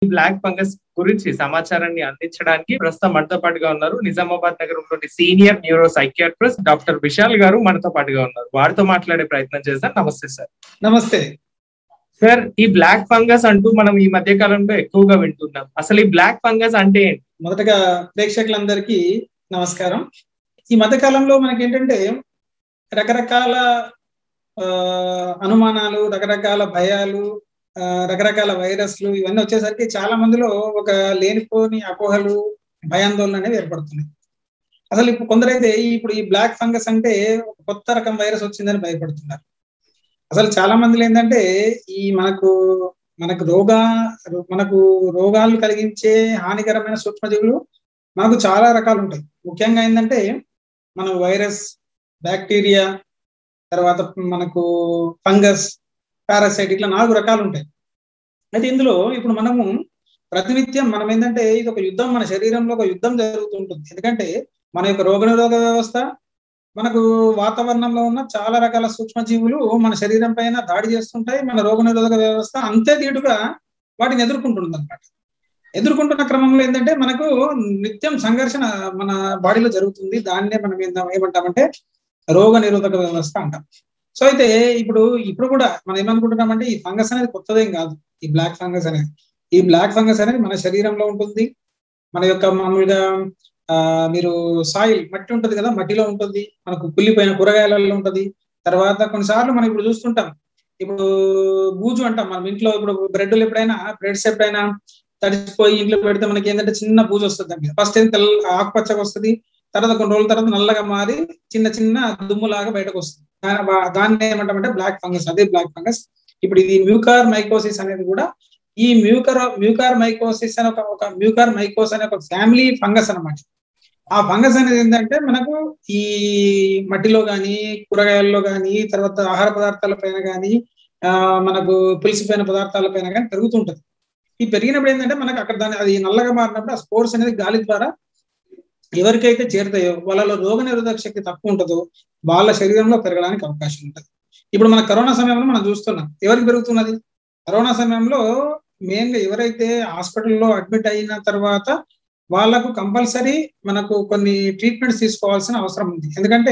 black fungus గురించి సమాచారాన్ని అందించడానికి ప్రస్తుతం మనతో పాటుగా ఉన్నారు నిజామాబాద్ నగరంలోని senior neuropsychiatrist doctor Vishal గారు మనతో పాటుగా ఉన్నారు వారితో మాట్లాడే ప్రయత్నం చేద్దాం నమస్తే సార్ నమస్తే సార్ ఈ బ్లాక్ ఫంగస్ అంటూ మనం ఈ మధ్య కాలంలో ఎక్కువగా వింటున్నాం అసలు ఈ బ్లాక్ ఫంగస్ అంటే ఏంటి మొదటగా ప్రేక్షకులందరికీ నమస్కారం ఈ మధ్య కాలంలో మనకి ఏంటంటే రకరకాల ఆ, అనుమానాలు రకరకాల భయాలు ఆ, రకరకాల వైరస్లు ఇవన్నీ వచ్చేసరికి చాలా మందిలో ఒక లేనిపోని అపోహలు భయాందోళన అనేవి ఏర్పడుతున్నాయి అసలు ఇప్పుడు కొందరైతే ఇప్పుడు ఈ బ్లాక్ ఫంగస్ అంటే ఒక కొత్త రకం వైరస్ వచ్చిందని భయపడుతున్నారు అసలు చాలా మందిలో ఏంటంటే ఈ మనకు మనకు రోగా మనకు రోగాలు కలిగించే హానికరమైన సూక్ష్మజీవులు మనకు చాలా రకాలు ఉంటాయి ముఖ్యంగా ఏంటంటే మన వైరస్ బ్యాక్టీరియా తర్వాత మనకు ఫంగస్ పారాసైట్ ఇట్లా నాలుగు రకాలు ఉంటాయి అయితే ఇందులో ఇప్పుడు మనము ప్రతినిత్యం మనం ఏంటంటే ఇది ఒక యుద్ధం మన శరీరంలో ఒక యుద్ధం జరుగుతుంటుంది ఎందుకంటే మన యొక్క రోగనిరోధక వ్యవస్థ మనకు వాతావరణంలో ఉన్న చాలా రకాల సూక్ష్మజీవులు మన శరీరం పైన దాడి చేస్తుంటాయి మన రోగనిరోధక వ్యవస్థ అంతే తీటుగా వాటిని ఎదుర్కొంటుంది అనమాట ఎదుర్కొంటున్న క్రమంలో ఏంటంటే మనకు నిత్యం సంఘర్షణ మన బాడీలో జరుగుతుంది దాన్నే మనం ఏందా- ఏమంటామంటే రోగ నిరోధక వ్యవస్థ అంటాం సో అయితే ఇప్పుడు ఇప్పుడు కూడా మనం ఏమనుకుంటున్నామంటే ఈ ఫంగస్ అనేది కొత్తదేం కాదు ఈ బ్లాక్ ఫంగస్ అనేది ఈ బ్లాక్ ఫంగస్ అనేది మన శరీరంలో ఉంటుంది మన యొక్క మామూలుగా ఆ మీరు సాయిల్ మట్టి ఉంటది కదా మట్టిలో ఉంటుంది మనకు కుళ్ళిపోయిన కూరగాయలలో ఉంటది తర్వాత కొన్నిసార్లు మనం ఇప్పుడు చూస్తుంటాం ఇప్పుడు బూజు అంటాం మనం ఇంట్లో ఇప్పుడు బ్రెడ్లు ఎప్పుడైనా బ్రెడ్స్ ఎప్పుడైనా తడిసిపోయి ఇంట్లో పెడితే మనకి ఏంటంటే చిన్న బూజు వస్తుంది దాని మీద ఫస్ట్ ఏం తెల్ల ఆకుపచ్చగా వస్తుంది తర్వాత కొన్ని రోజుల తర్వాత నల్లగా మారి చిన్న చిన్న దుమ్ములాగా బయటకు వస్తుంది దా- వా- దాన్ని ఏమంటామంటే బ్లాక్ ఫంగస్ అదే బ్లాక్ ఫంగస్ ఇప్పుడు ఇది మ్యూకార్ మైకోసిస్ అనేది కూడా ఈ మ్యూకర్ మ్యూకార్ మైకోసిస్ అనే ఒక ఒక మ్యూకార్ మైకోస్ అనే ఒక ఫ్యామిలీ ఫంగస్ అన్నమాట ఆ ఫంగస్ అనేది ఏంటంటే మనకు ఈ మట్టిలో కానీ కూరగాయల్లో కానీ తర్వాత ఆహార పదార్థాల పైన కానీ ఆ మనకు పులిసిపోయిన పదార్థాల పైన కానీ పెరుగుతుంటది ఈ పెరిగినప్పుడు ఏంటంటే మనకు అక్కడ దాని అది నల్లగా మారినప్పుడు ఆ స్పోర్స్ అనేది గాలి ద్వారా ఎవరికైతే చేరుతాయో వాళ్ళలో రోగ నిరోధక శక్తి తక్కువ ఉంటుందో వాళ్ళ శరీరంలో పెరగడానికి అవకాశం ఉంటుంది ఇప్పుడు మన కరోనా సమయంలో మనం చూస్తున్నాం ఎవరికి పెరుగుతున్నది కరోనా సమయంలో మెయిన్ గా ఎవరైతే హాస్పిటల్లో అడ్మిట్ అయిన తర్వాత వాళ్ళకు కంపల్సరీ మనకు కొన్ని ట్రీట్మెంట్స్ తీసుకోవాల్సిన అవసరం ఉంది ఎందుకంటే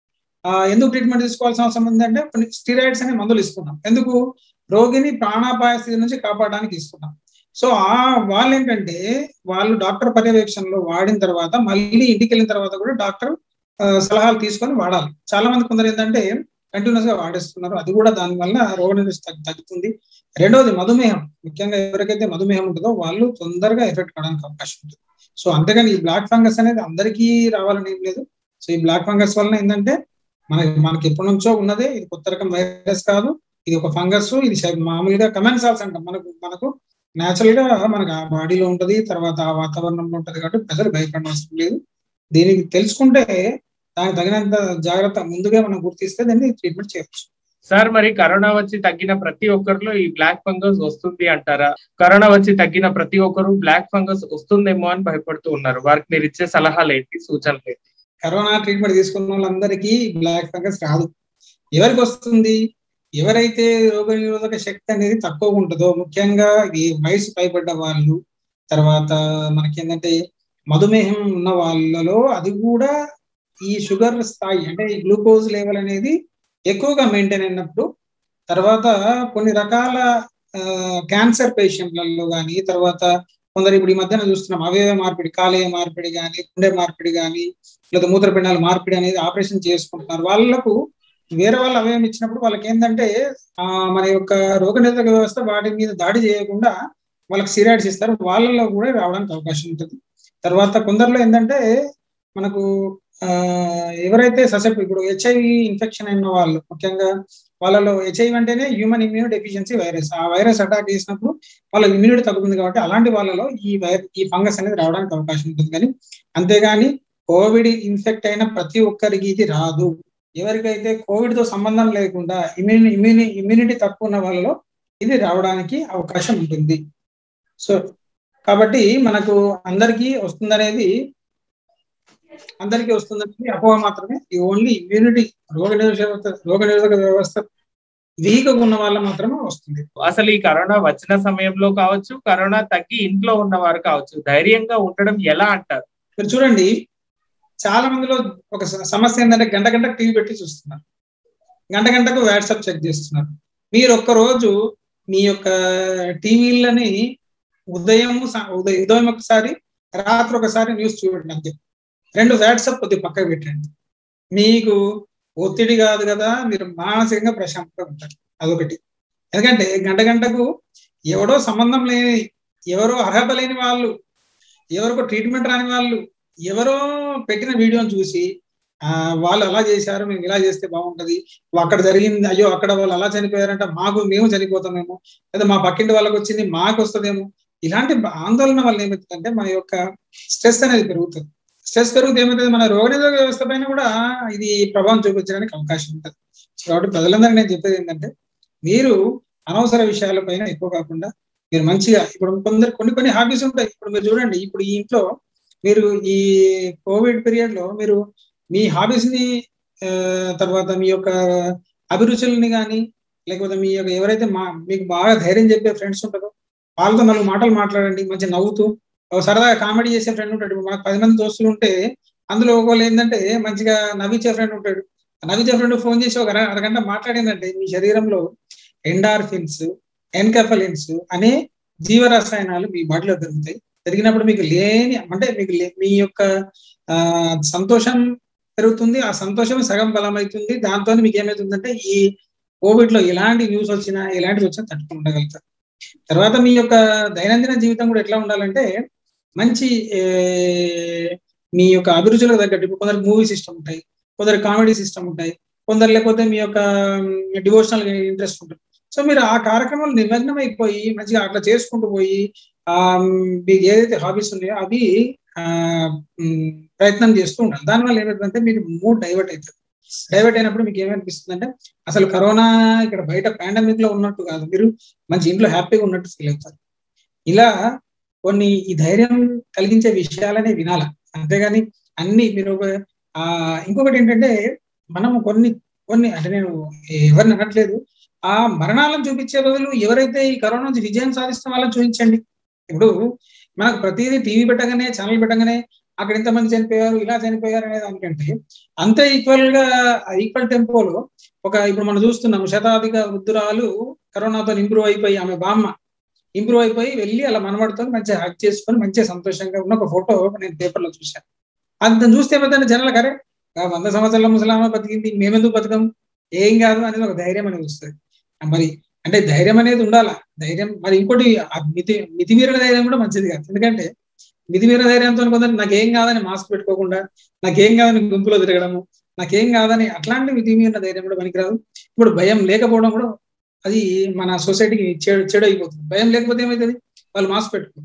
ఆ, ఎందుకు ట్రీట్మెంట్ తీసుకోవాల్సిన అవసరం ఉంది అంటే కొన్ని స్టీరాయిడ్స్ అనే మందులు ఇస్తున్నాం ఎందుకు రోగిని ప్రాణాపాయ స్థితి నుంచి కాపాడడానికి ఇస్తున్నాం సో ఆ వాళ్ళు ఏంటంటే వాళ్ళు డాక్టర్ పర్యవేక్షణలో వాడిన తర్వాత మళ్ళీ ఇంటికి వెళ్ళిన తర్వాత కూడా డాక్టర్ ఆ, సలహాలు తీసుకొని వాడాలి చాలా మంది కొందరు ఏంటంటే కంటిన్యూస్ గా వాడేస్తున్నారు అది కూడా దాని వల్ల రోగ నిరోధక తగ్గుతుంది రెండవది మధుమేహం ముఖ్యంగా ఎవరికైతే మధుమేహం ఉంటుందో వాళ్ళు తొందరగా ఎఫెక్ట్ కావడానికి అవకాశం ఉంటుంది సో అంతేగాని ఈ బ్లాక్ ఫంగస్ అనేది అందరికీ రావాలని ఏం లేదు సో ఈ బ్లాక్ ఫంగస్ వలన ఏంటంటే మనకి మనకి ఎప్పటి నుంచో ఉన్నదే ఇది కొత్త రకం వైరస్ కాదు ఇది ఒక ఫంగస్ ఇది శ- మామూలుగా కమెన్సాల్స్ అంటాం మనకు మనకు నేచురల్ గా మనకు ఆ బాడీలో ఉంటది తర్వాత ఆ వాతావరణంలో ఉంటది కాబట్టి ప్రజలు భయపడడం అవసరం లేదు దీనికి తెలుసుకుంటే దానికి తగినంత జాగ్రత్త ముందుగా మనం గుర్తిస్తే దాన్ని ట్రీట్మెంట్ చేయవచ్చు సార్ మరి కరోనా వచ్చి తగ్గిన ప్రతి ఒక్కరిలో ఈ బ్లాక్ ఫంగస్ వస్తుంది అంటారా కరోనా వచ్చి తగ్గిన ప్రతి ఒక్కరు బ్లాక్ ఫంగస్ వస్తుందేమో అని భయపడుతూ ఉన్నారు వారికి మీరు ఇచ్చే సలహాలు ఏంటి సూచనలు ఏంటి కరోనా ట్రీట్మెంట్ తీసుకున్న వాళ్ళందరికీ బ్లాక్ ఫంగస్ రాదు ఎవరికి వస్తుంది ఎవరైతే రోగ నిరోధక శక్తి అనేది తక్కువ ఉంటుందో ముఖ్యంగా ఈ వయసు పైబడ్డ వాళ్ళు తర్వాత మనకి ఏంటంటే మధుమేహం ఉన్న వాళ్ళలో అది కూడా ఈ షుగర్ స్థాయి అంటే ఈ గ్లూకోజ్ లెవెల్ అనేది ఎక్కువగా మెయింటైన్ అయినప్పుడు తర్వాత కొన్ని రకాల క్యాన్సర్ పేషెంట్లలో కానీ తర్వాత కొందరు ఇప్పుడు ఈ మధ్యన చూస్తున్నాం అవయవ మార్పిడి కాలేయ మార్పిడి కానీ గుండె మార్పిడి కానీ లేదా మూత్రపిండాల మార్పిడి అనేది ఆపరేషన్ చేసుకుంటున్నారు వాళ్ళకు వేరే వాళ్ళు అవయవం ఇచ్చినప్పుడు వాళ్ళకి ఏంటంటే ఆ మన యొక్క రోగనిరోధక వ్యవస్థ వాటి మీద దాడి చేయకుండా వాళ్ళకి సిరాయిడ్స్ ఇస్తారు వాళ్ళలో కూడా రావడానికి అవకాశం ఉంటుంది తర్వాత కొందరిలో ఏంటంటే మనకు ఆ ఎవరైతే ససెప్ట్ ఇప్పుడు హెచ్ఐవి ఇన్ఫెక్షన్ అయిన వాళ్ళు ముఖ్యంగా వాళ్ళలో హెచ్ఐవి అంటేనే హ్యూమన్ ఇమ్యూనో డెఫిషియన్సీ వైరస్ ఆ వైరస్ అటాక్ చేసినప్పుడు వాళ్ళ ఇమ్యూనిటీ తగ్గుతుంది కాబట్టి అలాంటి వాళ్ళలో ఈ వైర్ ఈ ఫంగస్ అనేది రావడానికి అవకాశం ఉంటుంది కానీ అంతేగాని కోవిడ్ ఇన్ఫెక్ట్ అయిన ప్రతి ఒక్కరికి ఇది రాదు ఎవరికైతే కోవిడ్ తో సంబంధం లేకుండా ఇమ్యూని ఇమ్యూని ఇమ్యూనిటీ తక్కువ ఉన్న వాళ్ళలో ఇది రావడానికి అవకాశం ఉంటుంది సో కాబట్టి మనకు అందరికీ వస్తుందనేది అందరికీ వస్తుందనేది అపోహ మాత్రమే ఈ ఓన్లీ ఇమ్యూనిటీ రోగ నిరోధక రోగ నిరోధక వ్యవస్థ వీక్ ఉన్న వాళ్ళ మాత్రమే వస్తుంది అసలు ఈ కరోనా వచ్చిన సమయంలో కావచ్చు కరోనా తగ్గి ఇంట్లో ఉన్న వారు కావచ్చు ధైర్యంగా ఉండడం ఎలా అంటారు మీరు చూడండి చాలా మందిలో ఒక సమస్య ఏంటంటే గంట గంటకు టీవీ పెట్టి చూస్తున్నారు గంట గంటకు వాట్సాప్ చెక్ చేస్తున్నారు మీరు ఒక్క రోజు మీ యొక్క టీవీలని ఉదయం ఉదయం ఉదయం ఒకసారి రాత్రి ఒకసారి న్యూస్ చూడండి అంతే రెండు వాట్సాప్ కొద్దిగా పక్కకు పెట్టండి మీకు ఒత్తిడి కాదు కదా మీరు మానసికంగా ప్రశాంతంగా ఉంటారు అదొకటి ఎందుకంటే గంట గంటకు ఎవడో సంబంధం లేని ఎవరో అర్హత లేని వాళ్ళు ఎవరికో ట్రీట్మెంట్ రాని వాళ్ళు ఎవరో పెట్టిన వీడియోని చూసి ఆ వాళ్ళు అలా చేశారు మేము ఇలా చేస్తే బాగుంటది అక్కడ జరిగింది అయ్యో అక్కడ వాళ్ళు అలా చనిపోయారంట మాకు మేము చనిపోతామేమో లేదా మా పక్కింటి వాళ్ళకి వచ్చింది మాకు వస్తుందేమో ఇలాంటి ఆందోళన వల్ల ఏమవుతుందంటే మన యొక్క స్ట్రెస్ అనేది పెరుగుతుంది స్ట్రెస్ పెరిగితే ఏమవుతుంది మన రోగనిరోధక వ్యవస్థ పైన కూడా ఇది ప్రభావం చూపించడానికి అవకాశం ఉంటుంది కాబట్టి ప్రజలందరికీ నేను చెప్పేది ఏంటంటే మీరు అనవసర విషయాలపైన ఎక్కువ కాకుండా మీరు మంచిగా ఇప్పుడు కొందరు కొన్ని కొన్ని హాబీస్ ఉంటాయి ఇప్పుడు మీరు చూడండి ఇప్పుడు ఈ ఇంట్లో మీరు ఈ కోవిడ్ పీరియడ్ లో మీరు మీ హాబీస్ ని తర్వాత మీ యొక్క అభిరుచుల్ని కానీ లేకపోతే మీ యొక్క ఎవరైతే మా మీకు బాగా ధైర్యం చెప్పే ఫ్రెండ్స్ ఉంటారో వాళ్ళతో నాలుగు మాటలు మాట్లాడండి మంచి నవ్వుతూ సరదాగా కామెడీ చేసే ఫ్రెండ్ ఉంటాడు మనకు పది మంది దోస్తులు ఉంటే అందులో ఒకళ్ళు ఏంటంటే మంచిగా నవ్వించే ఫ్రెండ్ ఉంటాడు నవ్వించే ఫ్రెండ్ ఫోన్ చేసి ఒక అరగంట మాట్లాడిందంటే మీ శరీరంలో ఎండార్ఫిన్స్ ఎన్కఫలిన్స్ అనే జీవరసాయనాలు మీ బాడీలో పెరుగుతాయి పెరిగినప్పుడు మీకు లేని అంటే మీకు మీ యొక్క ఆ సంతోషం పెరుగుతుంది ఆ సంతోషం సగం బలం అవుతుంది దాంతో మీకు ఏమవుతుందంటే ఈ కోవిడ్ లో ఎలాంటి న్యూస్ వచ్చినా ఎలాంటివి వచ్చినా తట్టుకుని ఉండగలుగుతారు తర్వాత మీ యొక్క దైనందిన జీవితం కూడా ఎట్లా ఉండాలంటే మంచి మీ యొక్క అభిరుచులకు తగ్గట్టు ఇప్పుడు కొందరికి మూవీ సిస్టమ్ ఉంటాయి కొందరు కామెడీ సిస్టమ్ ఉంటాయి కొందరు లేకపోతే మీ యొక్క డివోషనల్ ఇంట్రెస్ట్ ఉంటుంది సో మీరు ఆ కార్యక్రమాలు నిమగ్నం అయిపోయి మంచిగా అట్లా చేసుకుంటూ పోయి ఆ మీకు ఏదైతే హాబీస్ ఉన్నాయో అవి ఆ ప్రయత్నం చేస్తూ ఉండాలి దానివల్ల ఏమవుతుందంటే మీకు మూడ్ డైవర్ట్ అవుతుంది డైవర్ట్ అయినప్పుడు మీకు ఏమనిపిస్తుంది అంటే అసలు కరోనా ఇక్కడ బయట పాండమిక్ లో ఉన్నట్టు కాదు మీరు మంచి ఇంట్లో హ్యాపీగా ఉన్నట్టు ఫీల్ అవుతారు ఇలా కొన్ని ఈ ధైర్యం కలిగించే విషయాలనే వినాల అంతేగాని అన్ని మీరు ఆ ఇంకొకటి ఏంటంటే మనం కొన్ని కొన్ని అంటే నేను ఎవరిని అనట్లేదు ఆ మరణాలను చూపించే బదులు ఎవరైతే ఈ కరోనా నుంచి విజయం సాధిస్తున్న వాళ్ళని చూపించండి ఇప్పుడు మనకు ప్రతిదీ టీవీ పెట్టగానే ఛానల్ పెట్టగానే అక్కడ ఎంతమంది చనిపోయారు ఇలా చనిపోయారు అనే దానికంటే అంతే ఈక్వల్ గా ఈక్వల్ టెంపోలో ఒక ఇప్పుడు మనం చూస్తున్నాం శతాధిక వృద్ధురాలు కరోనాతో ఇంప్రూవ్ అయిపోయి ఆమె బామ్మ ఇంప్రూవ్ అయిపోయి వెళ్ళి అలా మనవడితో మంచిగా హక్ చేసుకొని మంచిగా సంతోషంగా ఉన్న ఒక ఫోటో నేను పేపర్లో చూశాను అంత చూస్తే ఏమైతే జనాలు కరే వంద సంవత్సరాల ముసలామా బతికింది మేమెందుకు బతకం ఏం కాదు అనేది ఒక ధైర్యం అనేది వస్తుంది మరి అంటే ధైర్యం అనేది ఉండాలా ధైర్యం మరి ఇంకోటి మితి మితిమీరిన ధైర్యం కూడా మంచిది కాదు ఎందుకంటే మితిమీరిన ధైర్యంతో కొందరు నాకేం కాదని మాస్క్ పెట్టుకోకుండా నాకేం కాదని గుంపులో తిరగడము నాకేం కాదని అట్లాంటి మితిమీరిన ధైర్యం కూడా పనికిరాదు ఇప్పుడు భయం లేకపోవడం కూడా అది మన సొసైటీకి చెడు చెడు అయిపోతుంది భయం లేకపోతే ఏమవుతుంది వాళ్ళు మాస్క్ పెట్టుకో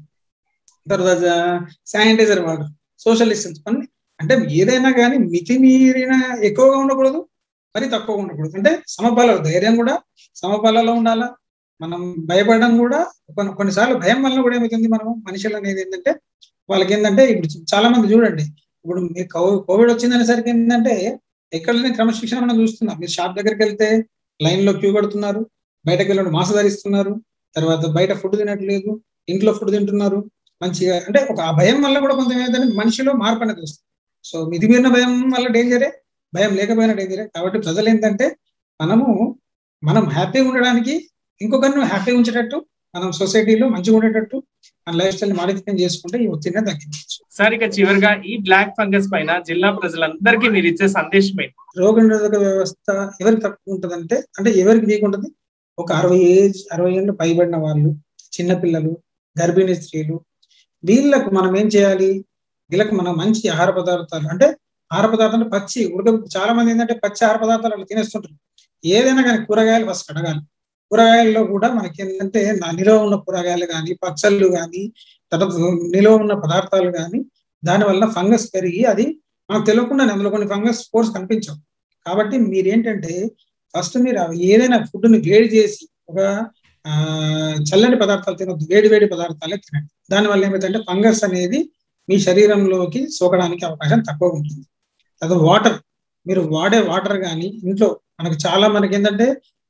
తర్వాత శానిటైజర్ వాడు సోషల్ డిస్టెన్స్ అన్ని అంటే ఏదైనా కానీ మితిమీరిన ఎక్కువగా ఉండకూడదు మరి తక్కువగా ఉండకూడదు అంటే సమపాలలో ధైర్యం కూడా సమపాలలో ఉండాలా మనం భయపడడం కూడా కొన్ని కొన్నిసార్లు భయం వల్ల కూడా ఏమవుతుంది మనం మనుషులు అనేది ఏంటంటే వాళ్ళకి ఏంటంటే ఇప్పుడు చాలా మంది చూడండి ఇప్పుడు కోవిడ్ వచ్చిందనేసరికి ఏంటంటే ఎక్కడనే క్రమశిక్షణ మనం చూస్తున్నాం మీరు షాప్ దగ్గరికి వెళ్తే లైన్ లో క్యూ కడుతున్నారు బయటకు వెళ్ళడం మాస్క్ ధరిస్తున్నారు తర్వాత బయట ఫుడ్ తినట్లేదు ఇంట్లో ఫుడ్ తింటున్నారు మంచిగా అంటే ఒక ఆ భయం వల్ల కూడా కొంత ఏమైందంటే మనిషిలో మార్పు అనేది వస్తుంది సో మితిమీరిన భయం వల్ల డేంజరే భయం లేకపోయినా డేంజరే కాబట్టి ప్రజలు ఏంటంటే మనము మనం హ్యాపీగా ఉండడానికి ఇంకొకరిని హ్యాపీగా ఉంచేటట్టు మనం సొసైటీలో మంచిగా ఉండేటట్టు మన లైఫ్ స్టైల్ మాడిఫికేషన్ చేసుకుంటే ఈ ఒత్తిడిని తగ్గించవచ్చు సార్ ఇక చివరిగా ఈ బ్లాక్ ఫంగస్ పైన జిల్లా ప్రజలందరికీ మీరు ఇచ్చే సందేశం ఏంటి రోగ నిరోధక వ్యవస్థ ఎవరికి తక్కువ ఉంటదంటే అంటే ఎవరికి వీక్ ఉంటుంది ఒక అరవై ఏజ్ అరవై ఏళ్ళు పైబడిన వాళ్ళు చిన్నపిల్లలు గర్భిణీ స్త్రీలు వీళ్ళకు మనం ఏం చేయాలి వీళ్ళకి మనం మంచి ఆహార పదార్థాలు అంటే ఆహార పదార్థాలు పచ్చి ఉడక చాలా మంది ఏంటంటే పచ్చి ఆహార పదార్థాలు అలా తినేస్తుంటారు ఏదైనా కానీ కూరగాయలు ఫస్ట్ కడగాలి కూరగాయల్లో కూడా మనకి ఏంటంటే నిలువ ఉన్న కూరగాయలు కానీ పచ్చళ్ళు కానీ తర్వాత నిలువ ఉన్న పదార్థాలు కానీ దానివల్ల ఫంగస్ పెరిగి అది మనకు తెలియకుండానే అందులో కొన్ని ఫంగస్ స్పోర్స్ కనిపించవు కాబట్టి మీరేంటంటే ఫస్ట్ మీరు ఏదైనా ఫుడ్ని వేడి చేసి ఒక ఆ చల్లని పదార్థాలు తినొద్దు వేడి వేడి పదార్థాలే తినండి దానివల్ల ఏమైందంటే ఫంగస్ అనేది మీ శరీరంలోకి సోకడానికి అవకాశం తక్కువ ఉంటుంది అది వాటర్ మీరు వాడే వాటర్ కానీ ఇంట్లో మనకు చాలా మనకి ఏంటంటే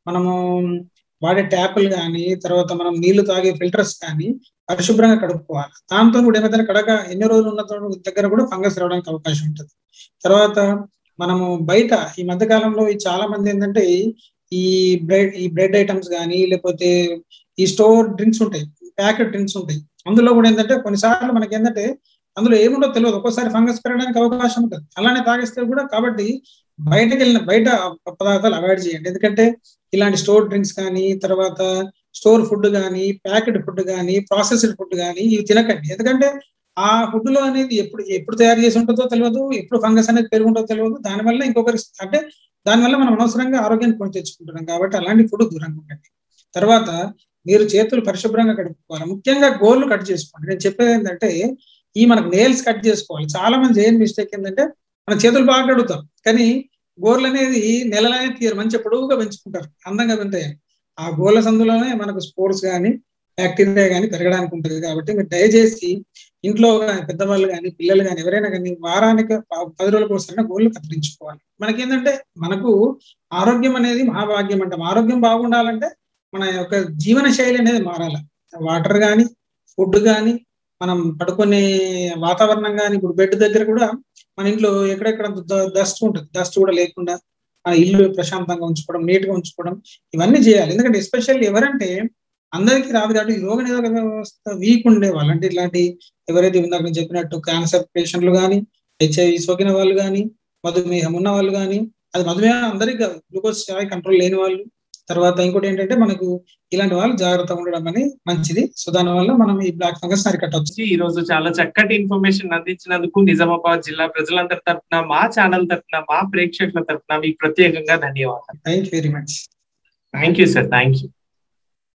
మనము వాడే ట్యాపులు కానీ తర్వాత మనం నీళ్లు తాగే ఫిల్టర్స్ కానీ పరిశుభ్రంగా కడుక్కోవాలి దాంతో కూడా ఏమైతే కడక ఎన్ని రోజులు ఉన్న దగ్గర కూడా ఫంగస్ రావడానికి అవకాశం ఉంటుంది తర్వాత మనము బయట ఈ మధ్య కాలంలో ఈ చాలా మంది ఏంటంటే ఈ బ్రెడ్ ఈ బ్రెడ్ ఐటమ్స్ కానీ లేకపోతే ఈ స్టోర్ డ్రింక్స్ ఉంటాయి ప్యాకెట్ డ్రింక్స్ ఉంటాయి అందులో కూడా ఏంటంటే కొన్నిసార్లు మనకి ఏంటంటే అందులో ఏముండో తెలియదు ఒక్కోసారి ఫంగస్ పెరగడానికి అవకాశం ఉంటుంది అలానే తాగేస్తే కూడా కాబట్టి బయటకు వెళ్ళిన బయట పదార్థాలు అవాయిడ్ చేయండి ఎందుకంటే ఇలాంటి స్టోర్ డ్రింక్స్ కానీ తర్వాత స్టోర్ ఫుడ్ కానీ ప్యాకెట్ ఫుడ్ కానీ ప్రాసెస్డ్ ఫుడ్ కానీ ఇవి తినకండి ఎందుకంటే ఆ ఫుడ్ లో అనేది ఎప్పుడు ఎప్పుడు తయారు చేసి ఉంటుందో తెలియదు ఎప్పుడు ఫంగస్ అనేది పెరుగుంటుందో తెలియదు దానివల్ల ఇంకొకరి అంటే దానివల్ల మనం అనవసరంగా ఆరోగ్యాన్ని కొని తెచ్చుకుంటున్నాం కాబట్టి అలాంటి ఫుడ్ దూరంగా ఉండండి తర్వాత మీరు చేతులు పరిశుభ్రంగా కడుక్కోవాలి ముఖ్యంగా గోర్లు కట్ చేసుకోండి నేను చెప్పేది ఏంటంటే ఈ మనకు నేల్స్ కట్ చేసుకోవాలి చాలా మంది చేయని మిస్టేక్ ఏంటంటే మన చేతులు బాగా కడుగుతాం కానీ గోర్లు అనేది నెలలనే తీయరు మంచి పొడవుగా పెంచుకుంటారు అందంగా పెంటాయి ఆ గోర్ల సందులోనే మనకు స్పోర్ట్స్ కానీ బ్యాక్టీరియా కానీ పెరగడానికి ఉంటుంది కాబట్టి మీరు దయచేసి ఇంట్లో పెద్దవాళ్ళు కానీ పిల్లలు కానీ ఎవరైనా కానీ వారానికి పది రోజులకు ఒకసారి గోళ్ళు కత్తిరించుకోవాలి మనకేంటంటే మనకు ఆరోగ్యం అనేది మహాభాగ్యం అంటాం ఆరోగ్యం బాగుండాలంటే మన యొక్క జీవన శైలి అనేది మారాలి వాటర్ కానీ ఫుడ్ కానీ మనం పడుకునే వాతావరణం కానీ ఇప్పుడు బెడ్ దగ్గర కూడా మన ఇంట్లో ఎక్కడెక్కడ డస్ట్ ఉంటుంది డస్ట్ కూడా లేకుండా మన ఇల్లు ప్రశాంతంగా ఉంచుకోవడం నీట్ గా ఉంచుకోవడం ఇవన్నీ చేయాలి ఎందుకంటే ఎస్పెషల్లీ ఎవరంటే అందరికీ రాదు కాబట్టి రోగ నిరోధక వ్యవస్థ వీక్ ఉండే వాళ్ళు అంటే ఇలాంటి ఎవరైతే ఇందాక నేను చెప్పినట్టు క్యాన్సర్ పేషెంట్లు కానీ హెచ్ఐవి సోకిన వాళ్ళు కానీ మధుమేహం ఉన్న వాళ్ళు కానీ అది మధుమేహం అందరికీ గ్లూకోజ్ స్థాయి కంట్రోల్ లేని వాళ్ళు తర్వాత ఇంకోటి ఏంటంటే మనకు ఇలాంటి వాళ్ళు జాగ్రత్తగా ఉండడం అని మంచిది సో దాని వల్ల మనం ఈ బ్లాక్ ఫంగస్ అరికట్టవచ్చు ఈ రోజు చాలా చక్కటి ఇన్ఫర్మేషన్ అందించినందుకు నిజామాబాద్ జిల్లా ప్రజలందరి తరఫున మా ఛానల్ తరఫున మా ప్రేక్షకుల తరఫున మీకు ప్రత్యేకంగా ధన్యవాదాలు thank you very much thank you sir thank you